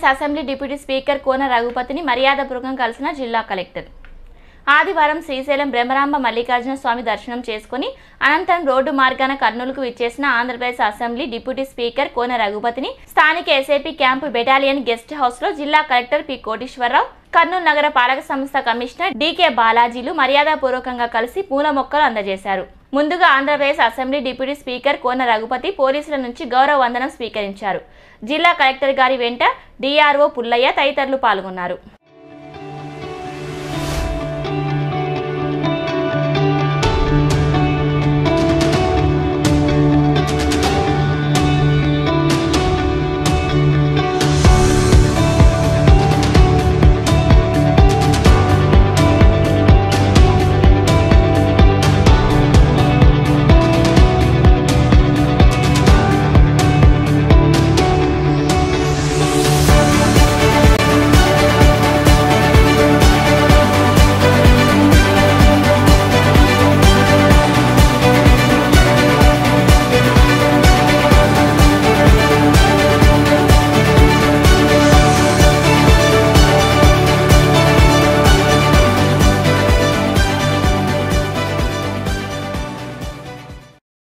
assembly deputy speaker Kona రఘుపతిని మర్యాదపూర్వకంగా కలిసిన జిల్లా కలెక్టర్ ఆదివారం శ్రీశైలం బ్రహ్మరాంబ మల్లికార్జున స్వామి దర్శనం చేసుకుని అనంతరం రోడ్డు మార్గాన కర్నూలుకు విచ్చేసిన Andhra Pradesh assembly deputy speaker Kona రఘుపతిని స్థానిక SIP camp battalion guest house లో జిల్లా కలెక్టర్ పి కోటేశ్వరరావు కర్నూలు నగర పాలక సంస్థ కమిషనర్ డీకే బాలాజీలు మర్యాదపూర్వకంగా కలిసి పూల మొక్కలు అందజేశారు ముందుగా ఆంధ్రప్రదేశ్ అసెంబ్లీ డిప్యూటీ స్పీకర్ కోన రఘుపతి పోలీసుల నుంచి గౌరవ వందనం స్వీకరించారు జిల్లా కలెక్టర్ గారి వెంట డిఆర్ఓ పుల్లయ్య తదితరులు పాల్గొన్నారు